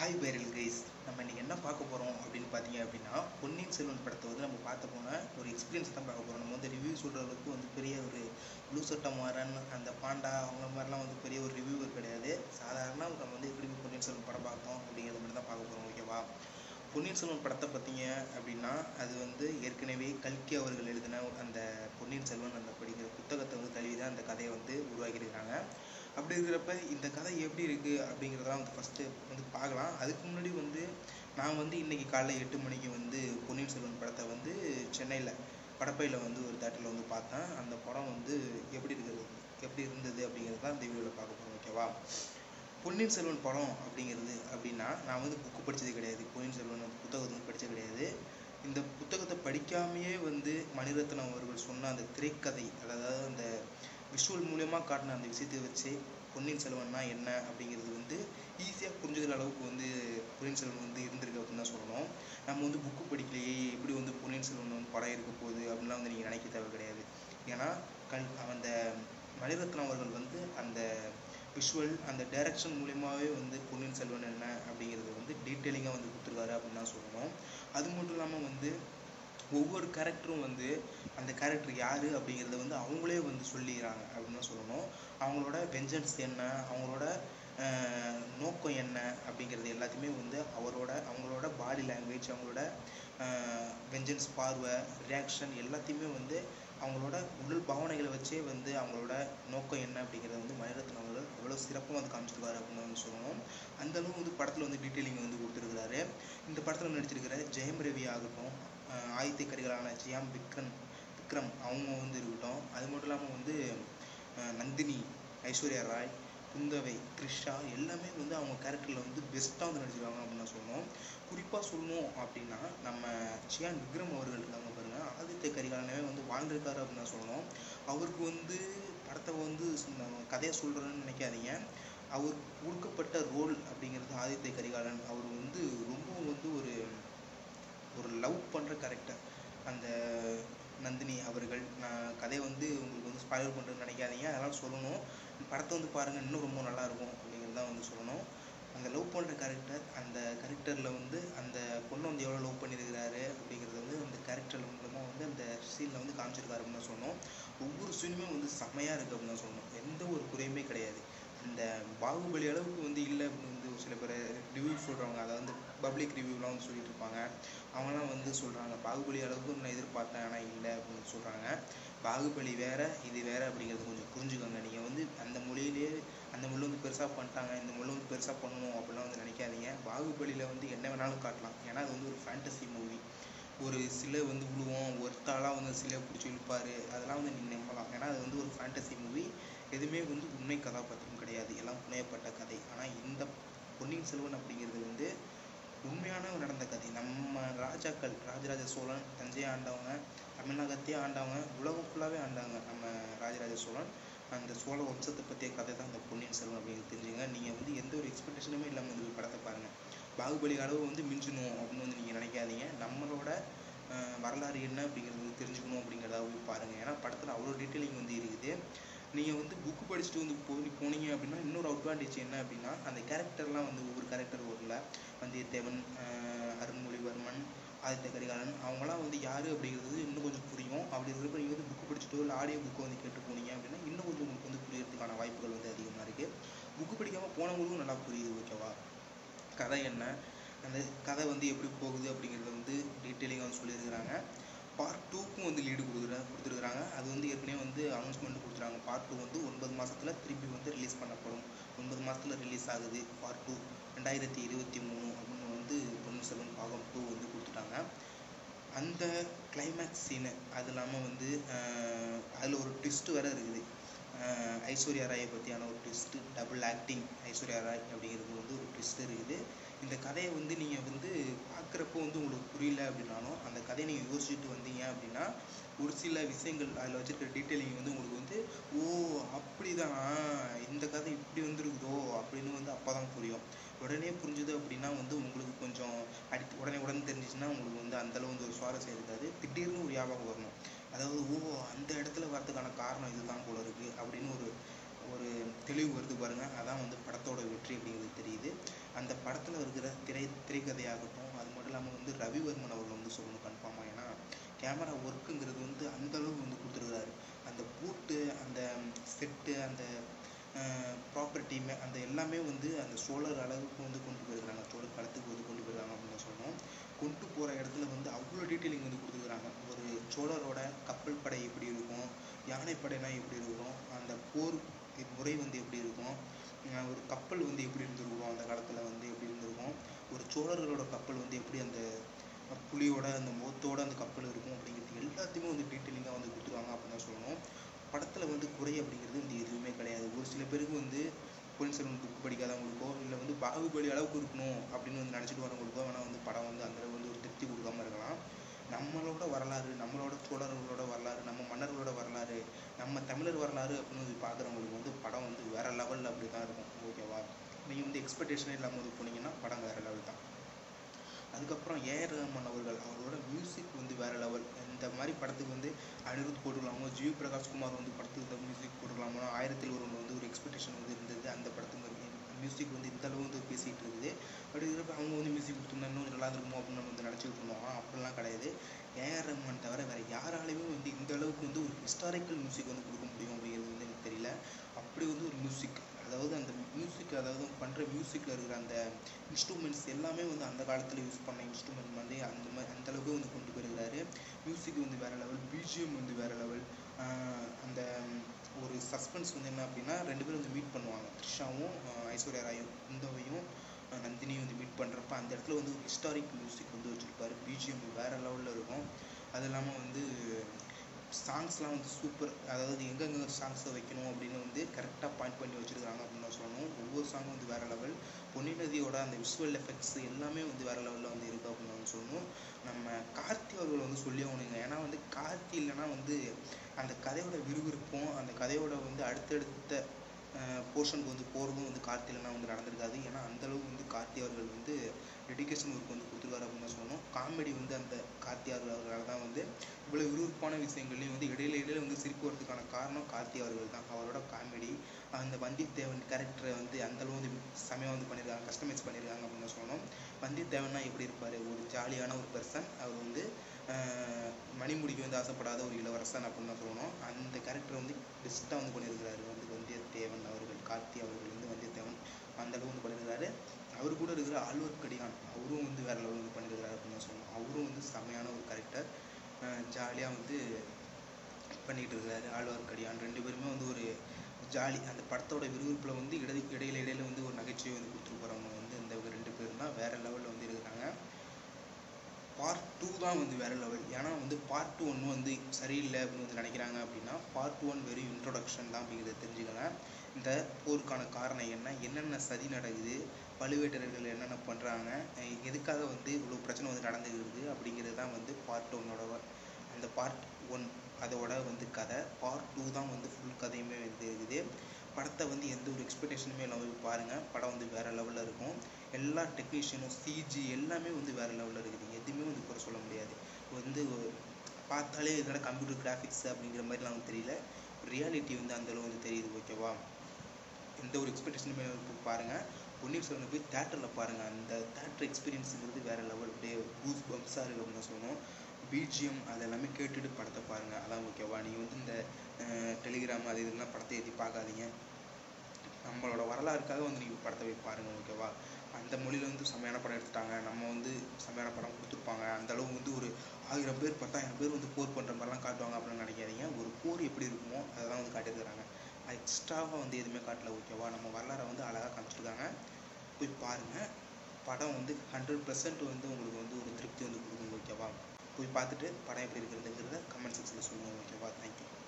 hi viral guys நம்ம இன்னைக்கு என்ன பார்க்க போகிறோம் அப்படின்னு பார்த்தீங்க அப்படின்னா பொன்னியின் செல்வன் படத்தை வந்து நம்ம பார்த்த போன ஒரு எக்ஸ்பீரியன்ஸ் தான் பார்க்க போகிறோம் நம்ம வந்து ரிவ்யூ சொல்கிற அளவுக்கு வந்து பெரிய ஒரு லூசட்ட மாறன் அந்த பாண்டா அவங்க மாதிரிலாம் வந்து பெரிய ஒரு ரிவ்யூவர் கிடையாது சாதாரண நம்ம வந்து எப்படி பொன்னியின் செல்வன் படம் பார்த்தோம் அப்படிங்கிறத மட்டும் தான் பார்க்க போகிறோம் ஓகேவா பொன்னியின் செல்வன் படத்தை பார்த்தீங்க அப்படின்னா அது வந்து ஏற்கனவே கல்கி அவர்கள் எழுதின அந்த பொன்னியின் செல்வன் அந்த படிக்கிற புத்தகத்தை வந்து தழுவி தான் அந்த கதையை வந்து உருவாக்கியிருக்காங்க அப்படி இருக்கிறப்ப இந்த கதை எப்படி இருக்குது அப்படிங்கிறதெல்லாம் வந்து ஃபஸ்ட்டு வந்து பார்க்கலாம் அதுக்கு முன்னாடி வந்து நான் வந்து இன்றைக்கி காலைல எட்டு மணிக்கு வந்து பொன்னியின் செல்வன் படத்தை வந்து சென்னையில் படப்பையில் வந்து ஒரு தேட்டரில் வந்து பார்த்தேன் அந்த படம் வந்து எப்படி இருக்குது எப்படி இருந்தது அப்படிங்கிறது தான் இந்த வீடியோவில் பார்க்க போகிறோம் ஓகேவா பொன்னியின் செல்வன் படம் அப்படிங்கிறது அப்படின்னா நான் வந்து புக்கு படித்தது கிடையாது பொன்னியின் செல்வன் அந்த புத்தகத்தை வந்து படித்தது கிடையாது இந்த புத்தகத்தை படிக்காமையே வந்து மணிரத்னம் அவர்கள் சொன்ன அந்த திரைக்கதை அதாவது அந்த விஷுவல் மூலயமா காட்டின அந்த விஷயத்தை வச்சு பொன்னியின் செல்வன்னா என்ன அப்படிங்கிறது வந்து ஈஸியாக புரிஞ்சுக்கிற அளவுக்கு வந்து பொன்னியின் செல்வன் வந்து இருந்திருக்கு அப்படின்னு தான் சொல்லணும் நம்ம வந்து புக்கு படிக்கலையே எப்படி வந்து பொன்னியின் செல்வன் வந்து படம் இருக்க போகுது அப்படின்லாம் வந்து நீங்கள் நினைக்க தேவை கிடையாது ஏன்னா கண் அந்த மணிரத்னம் அவர்கள் வந்து அந்த விஷுவல் அந்த டைரக்ஷன் மூலியமாகவே வந்து பொன்னியின் செல்வன் என்ன அப்படிங்கிறது வந்து டீட்டெயிலிங்காக வந்து கொடுத்துருக்காரு அப்படின்னு தான் சொல்லணும் அது மட்டும் இல்லாமல் வந்து ஒவ்வொரு கேரக்டரும் வந்து அந்த கேரக்டர் யார் அப்படிங்கிறத வந்து அவங்களே வந்து சொல்லிக்கிறாங்க அப்படின்னு தான் சொல்லணும் அவங்களோட வெஞ்சன்ஸ் என்ன அவங்களோட நோக்கம் என்ன அப்படிங்கிறது எல்லாத்தையுமே வந்து அவரோட அவங்களோட பாடி லாங்குவேஜ் அவங்களோட வெஞ்சன்ஸ் பார்வை ரியாக்ஷன் எல்லாத்தையுமே வந்து அவங்களோட உடல் பாவனைகளை வச்சே வந்து அவங்களோட நோக்கம் என்ன அப்படிங்கிறத வந்து மணிரத்னம் அவர்கள் அவ்வளோ சிறப்பாக வந்து காமிச்சிருக்காரு அப்படின்னு வந்து சொல்லணும் அந்த அளவு வந்து படத்தில் வந்து டீட்டெயிலிங் வந்து கொடுத்துருக்கிறாரு இந்த படத்தில் நடிச்சிருக்கிற ஜெயம் ரவி ஆகட்டும் ஆதித்ய கரிகளான ஜியாம் விக்ரம் விக்ரம் அவங்க வந்து இருக்கட்டும் அது மட்டும் இல்லாமல் வந்து நந்தினி ஐஸ்வர்யா ராய் குந்தவை த்ரிஷா எல்லாமே வந்து அவங்க கேரக்டரில் வந்து பெஸ்ட்டாக வந்து நடிச்சிருக்காங்க அப்படின்னு தான் சொல்லணும் குறிப்பாக சொல்லணும் அப்படின்னா நம்ம சியான் விக்ரம் அவர்கள் இருக்காங்க பாருங்க ஆதித்ய கரிகாலனவே வந்து வாழ்ந்திருக்காரு அப்படின்னு தான் சொல்லணும் அவருக்கு வந்து படத்தை வந்து கதையை சொல்கிறேன்னு நினைக்காதீங்க அவர் கொடுக்கப்பட்ட ரோல் அப்படிங்கிறது ஆதித்ய கரிகாலன் அவர் வந்து ரொம்ப வந்து ஒரு ஒரு லவ் பண்ணுற கேரக்டர் அந்த நந்தினி அவர்கள் நான் கதையை வந்து உங்களுக்கு வந்து ஸ்பாயில் பண்ணுறதுன்னு நினைக்காதீங்க அதெல்லாம் சொல்லணும் படத்தை வந்து பாருங்கள் இன்னும் ரொம்ப நல்லாயிருக்கும் அப்படிங்கிறது தான் வந்து சொல்லணும் அந்த லவ் பண்ணுற கேரக்டர் அந்த கேரக்டரில் வந்து அந்த பொண்ணை வந்து எவ்வளோ லவ் பண்ணியிருக்கிறாரு அப்படிங்கிறத வந்து அந்த கேரக்டர் மூலமாக வந்து அந்த சீனில் வந்து காமிச்சிருக்காரு அப்படின்னு தான் சொல்லணும் ஒவ்வொரு சீனுமே வந்து செம்மையாக இருக்குது அப்படின்னு தான் சொல்லணும் எந்த ஒரு குறையுமே கிடையாது இந்த பாகுபலி அளவுக்கு வந்து இல்லை அப்படின்னு வந்து ஒரு சில பேர் ரிவ்யூ சொல்கிறவங்க அதை வந்து பப்ளிக் ரிவ்யூலாம் வந்து சொல்லிட்டு இருப்பாங்க அவங்களாம் வந்து சொல்கிறாங்க பாகுபலி அளவுக்கு நான் எதிர்பார்த்தேன் ஆனால் இல்லை அப்படின்னு சொல்கிறாங்க பாகுபலி வேற இது வேற அப்படிங்கிறது கொஞ்சம் புரிஞ்சுக்கோங்க நீங்கள் வந்து அந்த மொழியிலே அந்த மொழி வந்து பெருசாக பண்ணிட்டாங்க இந்த மொழி வந்து பெருசாக பண்ணணும் அப்படிலாம் வந்து நினைக்காதீங்க பாகுபலியில் வந்து என்ன வேணாலும் காட்டலாம் ஏன்னா அது வந்து ஒரு ஃபேண்டசி மூவி ஒரு சிலை வந்து விழுவோம் ஒருத்தாளாக வந்து சிலையை பிடிச்சி இழுப்பார் அதெல்லாம் வந்து நீங்கள் நம்பலாம் ஏன்னா அது வந்து ஒரு ஃபேண்டசி மூவி எதுவுமே வந்து உண்மை கதாபாத்திரம் கிடையாது எல்லாம் புனையப்பட்ட கதை ஆனால் இந்த பொன்னியின் செல்வன் அப்படிங்கிறது வந்து உண்மையான நடந்த கதை நம்ம ராஜாக்கள் ராஜராஜ சோழன் தஞ்சையை ஆண்டவங்க தமிழகத்தையே ஆண்டவங்க உலகம் ஃபுல்லாகவே ஆண்டாங்க நம்ம ராஜராஜ சோழன் அந்த சோழ வம்சத்தை பற்றிய கதை தான் இந்த பொன்னியின் செல்வன் அப்படிங்கிறது தெரிஞ்சுங்க நீங்கள் வந்து எந்த ஒரு எக்ஸ்பெக்டேஷனுமே இல்லாமல் வந்து படத்தை பாருங்கள் பாகுபலி அளவு வந்து மிஞ்சணும் அப்படின்னு வந்து நீங்கள் நினைக்காதீங்க நம்மளோட வரலாறு என்ன அப்படிங்கிறது வந்து தெரிஞ்சுக்கணும் அப்படிங்கிறத போய் பாருங்கள் ஏன்னா படத்தில் அவ்வளோ டீட்டெயிலிங் வந்து இருக்குது நீங்கள் வந்து புக்கு படிச்சுட்டு வந்து போய் போனீங்க அப்படின்னா இன்னொரு அட்வான்டேஜ் என்ன அப்படின்னா அந்த கேரக்டர்லாம் வந்து ஒவ்வொரு கேரக்டர் வரல வந்தியத்தேவன் அருண்மொழிவர்மன் ஆதித்ய கரிகாலன் அவங்களாம் வந்து யார் அப்படிங்கிறது இன்னும் கொஞ்சம் புரியும் அப்படி இருக்கிறப்ப நீங்கள் வந்து புக்கு படிச்சுட்டோ இல்லை ஆடியோ புக்கை வந்து கேட்டு போனீங்க அப்படின்னா இன்னும் கொஞ்சம் உங்களுக்கு வந்து புரியறதுக்கான வாய்ப்புகள் வந்து அதிகமாக இருக்குது புக்கு படிக்காமல் போனவங்களுக்கும் நல்லா புரியுது ஓகேவா கதை என்ன அந்த கதை வந்து எப்படி போகுது அப்படிங்கிறத வந்து டீட்டெயிலிங்காக வந்து சொல்லியிருக்கிறாங்க பார்ட் டூக்கும் வந்து லீடு கொடுக்குற கொடுத்துருக்குறாங்க அது வந்து ஏற்கனவே வந்து அனௌன்ஸ்மெண்ட் கொடுத்துறாங்க பார்ட் டூ வந்து ஒன்பது மாதத்தில் திருப்பி வந்து ரிலீஸ் பண்ணப்படும் ஒன்பது மாதத்தில் ரிலீஸ் ஆகுது பார்ட் டூ ரெண்டாயிரத்தி இருபத்தி மூணு அப்படின்னு வந்து பொன்னியின் செல்வன் பாகம் டூ வந்து கொடுத்துட்டாங்க அந்த கிளைமேக்ஸ் சீனு அது இல்லாமல் வந்து அதில் ஒரு ட்விஸ்ட் வேறு இருக்குது ஐஸ்வர்யா ராயை பற்றியான ஒரு twist double acting Aishwarya Rai அப்படிங்கிறது வந்து ஒரு ட்விஸ்ட் இருக்குது இந்த கதையை வந்து நீங்கள் வந்து பார்க்குறப்போ வந்து உங்களுக்கு புரியல அப்படின்னாலும் அந்த கதையை நீங்கள் யோசிச்சுட்டு வந்தீங்க அப்படின்னா ஒரு சில விஷயங்கள் அதில் வச்சுருக்க டீட்டெயிலிங் வந்து உங்களுக்கு வந்து ஓ அப்படி தான் இந்த கதை இப்படி வந்துருக்குதோ அப்படின்னு வந்து அப்போ தான் புரியும் உடனே புரிஞ்சுது அப்படின்னா வந்து உங்களுக்கு கொஞ்சம் அடி உடனே உடனே தெரிஞ்சிச்சுன்னா உங்களுக்கு வந்து அந்தளவு வந்து ஒரு சுவாரஸ்யம் இருக்காது திடீர்னு ஒரு ஞாபகம் வரணும் அதாவது ஓ அந்த இடத்துல வரதுக்கான காரணம் இதுதான் போல இருக்குது அப்படின்னு ஒரு ஒரு தெளிவு வருது பாருங்க அதான் வந்து படத்தோட வெற்றி அப்படிங்கிறது தெரியுது அந்த படத்தில் இருக்கிற திரை திரைக்கதையாகட்டும் அது மட்டும் இல்லாமல் வந்து ரவிவர்மன் அவர்கள் வந்து சொல்லணும் கன்ஃபார்மாக ஏன்னா கேமரா ஒர்க்குங்கிறது வந்து அந்த அளவுக்கு வந்து கொடுத்துருக்காரு அந்த பூட்டு அந்த செட்டு அந்த ப்ராப்பர்ட்டி அந்த எல்லாமே வந்து அந்த சோழர் அளவுக்கு வந்து கொண்டு போயிருக்காங்க சோழர் காலத்துக்கு வந்து கொண்டு போயிருக்காங்க அப்படின்னு தான் சொல்லணும் கொண்டு போகிற இடத்துல வந்து அவ்வளோ டீட்டெயிலிங் வந்து கொடுத்துருக்குறாங்க ஒரு சோழரோட கப்பல் படை எப்படி இருக்கும் யானைப்படைனா எப்படி இருக்கும் அந்த போர் முறை வந்து எப்படி இருக்கும் அஹ் ஒரு கப்பல் வந்து எப்படி இருந்திருக்கும் அந்த காலத்தில் வந்து எப்படி இருந்திருக்கும் ஒரு சோழர்களோட கப்பல் வந்து எப்படி அந்த புலியோட அந்த முகத்தோட அந்த கப்பல் இருக்கும் அப்படிங்கிறது எல்லாத்தையுமே வந்து டீட்டெயிலிங்காக வந்து கொடுத்துருவாங்க அப்படின்னு தான் சொல்லணும் படத்தில் வந்து குறை அப்படிங்கிறது வந்து எதுவுமே கிடையாது ஒரு சில பேருக்கு வந்து பொன்னியின் செல்வன் புக் படிக்காதவங்களுக்கோ இல்லை வந்து பாகுபலி அளவுக்கு இருக்கணும் அப்படின்னு வந்து நினச்சிட்டு வரவங்களுக்கோ வேணால் வந்து படம் வந்து அந்த அளவு வந்து ஒரு திருப்தி கொடுக்காம இருக்கலாம் நம்மளோட வரலாறு நம்மளோட சோழர்களோட வரலாறு நம்ம மன்னர்களோட வரலாறு நம்ம தமிழர் வரலாறு அப்படின்னு வந்து பார்க்குறவங்களுக்கு வந்து படம் வந்து வேற லெவலில் அப்படி தான் இருக்கும் ஓகேவா நீங்கள் வந்து எக்ஸ்பெக்டேஷன் இல்லாமல் வந்து போனீங்கன்னா படம் வேற லெவல் தான் அதுக்கப்புறம் ஏஆர் ரஹ்மான் அவர்கள் அவரோட மியூசிக் வந்து வேற லெவல் இந்த மாதிரி படத்துக்கு வந்து அனிருத் போட்டுக்கலாமோ ஜி வி பிரகாஷ் குமார் வந்து படத்துக்கு இந்த மியூசிக் போட்டுக்கலாமோ ஆயிரத்தில் ஒரு வந்து ஒரு எக்ஸ்பெக்டேஷன் வந்து இருந்தது அந்த படத்துக்கு மியூசிக் வந்து இந்த அளவு வந்து பேசிகிட்டு இருக்குது அப்படி இருக்கிறப்ப அவங்க வந்து மியூசிக் கொடுத்துருந்தா இன்னும் கொஞ்சம் நல்லா இருக்குமோ அப்படின்னு நம்ம வந்து நினச்சிட்டு இருந்தோம் ஆனால் அப்படிலாம் கிடையாது ஏஆர் ரஹ்மான் தவிர வேறு யாராலையுமே வந்து இந்த அளவுக்கு வந்து ஒரு ஹிஸ்டாரிக்கல் மியூசிக் வந்து கொடுக்க முடியும் அப்படிங்கிறது வந்து எனக்கு தெரியல அப்படி வந்து ஒரு மியூசிக் அதாவது அந்த மியூசிக் அதாவது பண்ணுற மியூசிக்கில் இருக்கிற அந்த இன்ஸ்ட்ருமெண்ட்ஸ் எல்லாமே வந்து அந்த காலத்தில் யூஸ் பண்ண இன்ஸ்ட்ருமெண்ட் வந்து அந்த மாதிரி அந்த அளவுக்கு வந்து கொண்டு போயிருக்கிறாரு மியூசிக் வந்து வேற லெவல் பிஜிஎம் வந்து வேற லெவல் அந்த ஒரு சஸ்பென்ஸ் வந்து என்ன அப்படின்னா ரெண்டு பேரும் வந்து மீட் பண்ணுவாங்க த்ரிஷாவும் ஆஹ் ஐஸ்வர்யா ராயும் குந்தவையும் ஆஹ் நந்தினியும் வந்து மீட் பண்ணுறப்ப அந்த இடத்துல வந்து ஒரு ஹிஸ்டாரிக் மியூசிக் வந்து வச்சுருப்பாரு பிஜிஎம் வேற லெவலில் இருக்கும் அது இல்லாமல் வந்து சாங்ஸ்லாம் வந்து சூப்பர் அதாவது எங்கெங்க சாங்ஸை வைக்கணும் அப்படின்னு வந்து கரெக்டாக பாயிண்ட் பண்ணி வச்சுருக்காங்க அப்படின்னு தான் சொல்லணும் ஒவ்வொரு சாங்கும் வந்து வேறு லெவல் பொன்னி நதியோட அந்த விஷுவல் எஃபெக்ட்ஸ் எல்லாமே வந்து வேறு லெவலில் வந்து இருக்குது அப்படின்னு வந்து சொல்லணும் நம்ம கார்த்தி அவர்கள் வந்து சொல்லி ஆகணுங்க ஏன்னா வந்து கார்த்தி இல்லைன்னா வந்து அந்த கதையோட விறுவிறுப்பும் அந்த கதையோட வந்து அடுத்தடுத்த போர்ஷனுக்கு வந்து போகிறதும் வந்து கார்த்தி இல்லைன்னா வந்து நடந்திருக்காது ஏன்னா அந்த அளவுக்கு வந்து கார்த்தி அவர்கள் வந்து டெடிகேஷன் ஒர்க் வந்து கொடுத்துருக்காரு அப்படின்னு தான் சொல்லணும் காமெடி வந்து அந்த கார்த்தி அவர்களால் தான் வந்து இவ்வளோ விறுவிறுப்பான விஷயங்கள்லையும் வந்து இடையில இடையில வந்து சிரிப்பு வரதுக்கான காரணம் கார்த்தி அவர்கள் தான் அவரோட காமெடி அந்த வந்தியத்தேவன் கேரக்டரை வந்து அந்த அளவு வந்து செமையாக வந்து பண்ணியிருக்காங்க கஸ்டமைஸ் பண்ணியிருக்காங்க அப்படின்னு தான் சொல்லணும் வந்தியத்தேவன்னா எப்படி இருப்பார் ஒரு ஜாலியான ஒரு பர்சன் அவர் வந்து ஆஹ் மணிமுடிக்கு வந்து ஆசைப்படாத ஒரு இளவரசன் அப்படின்னு தான் சொல்லணும் அந்த கேரக்டர் வந்து பெஸ்ட்டாக வந்து பண்ணியிருக்கிறாரு வந்து வந்தியத்தேவன் அவர்கள் கார்த்தி அவர்கள் வந்து வந்தியத்தேவன் அந்த அளவு வந்து பண்ணியிருக்காரு அவர் கூட இருக்கிற ஆழ்வார்க்கடியான் அவரும் வந்து வேற லெவல் வந்து பண்ணியிருக்காரு அப்படின்னு தான் சொல்லணும் அவரும் வந்து செமையான ஒரு கேரக்டர் ஜாலியாக வந்து பண்ணிகிட்டு இருக்காரு ஆழ்வார்க்கடியான் ரெண்டு பேருமே வந்து ஒரு ஜாலி அந்த படத்தோட விறுவிறுப்பில் வந்து இடை இடையில இடையில வந்து ஒரு நகைச்சுவை வந்து கொடுத்துட்டு போகிறவங்க வந்து இந்த ரெண்டு பேரும் தான் வேற லெவலில் வந்து இருக்கிறாங்க பார்ட் டூ தான் வந்து வேற லெவல் ஏன்னா வந்து பார்ட் ஒன் வந்து சரியில்லை அப்படின்னு வந்து நினைக்கிறாங்க அப்படின்னா பார்ட் ஒன் வெறும் இன்ட்ரொடக்ஷன் தான் அப்படிங்கிறத தெரிஞ்சுக்கங்க இந்த போருக்கான காரணம் என்ன என்னென்ன சதி நடக்குது பழுவேட்டரர்கள் என்னென்ன பண்ணுறாங்க எதுக்காக வந்து இவ்வளோ பிரச்சனை வந்து நடந்துக்கிறது அப்படிங்கிறது தான் வந்து பார்ட் ஒன்னோட அந்த பார்ட் ஒன் அதோட வந்து கதை பார்ட் டூ தான் வந்து ஃபுல் கதையுமே வந்து இருக்குது படத்தை வந்து எந்த ஒரு எக்ஸ்பெக்டேஷனுமே இல்லாமல் போய் பாருங்கள் படம் வந்து வேறு லெவலில் இருக்கும் எல்லா டெக்னீஷியனும் சிஜி எல்லாமே வந்து வேறு லெவலில் இருக்குது எதுவுமே வந்து குறை சொல்ல முடியாது வந்து பார்த்தாலே இதோட கம்ப்யூட்டர் கிராஃபிக்ஸ் அப்படிங்கிற மாதிரிலாம் வந்து தெரியல ரியாலிட்டி வந்து அந்தளவு வந்து தெரியுது ஓகேவா எந்த ஒரு எக்ஸ்பெக்டேஷனுமே போய் பாருங்கள் பொன்னியின் செல்வனை போய் தேட்டரில் பாருங்கள் அந்த தேட்டர் எக்ஸ்பீரியன்ஸுங்கிறது வேறு லெவல் அப்படியே கூஸ் பம்ப்ஸாக இருக்குது அப்படின்னு தான் சொல்லணும் பிஜிஎம் அது எல்லாமே கேட்டுட்டு படத்தை பாருங்கள் அதான் ஓகேவா நீங்கள் வந்து இந்த டெலிகிராம் அது இதெல்லாம் படத்தை ஏற்றி பார்க்காதீங்க நம்மளோட வரலாறுக்காக வந்து நீங்கள் படத்தை போய் பாருங்கள் ஓகேவா அந்த மொழியில் வந்து செம்மையான படம் எடுத்துட்டாங்க நம்ம வந்து செம்மையான படம் கொடுத்துருப்பாங்க அந்த அளவு வந்து ஒரு ஆயிரம் பேர் பத்தாயிரம் பேர் வந்து போர் பண்ணுற மாதிரிலாம் காட்டுவாங்க அப்படின்னு நினைக்காதீங்க ஒரு போர் எப்படி இருக்குமோ அதெல்லாம் வந்து காட்டியிருக்கிறாங்க எக்ஸ்ட்ராவாக வந்து எதுவுமே காட்டல ஓகேவா நம்ம வரலாறை வந்து அழகாக காமிச்சிருக்காங்க போய் பாருங்கள் படம் வந்து ஹண்ட்ரட் பர்சன்ட் வந்து உங்களுக்கு வந்து ஒரு திருப்தி வந்து கொடுக்கும் ஓகேவா போய் பார்த்துட்டு படம் எப்படி இருக்கிறதுங்கிறத கமெண்ட் செக்ஷனில் சொல்லுங்கள் ஓகேவா தேங்க்யூ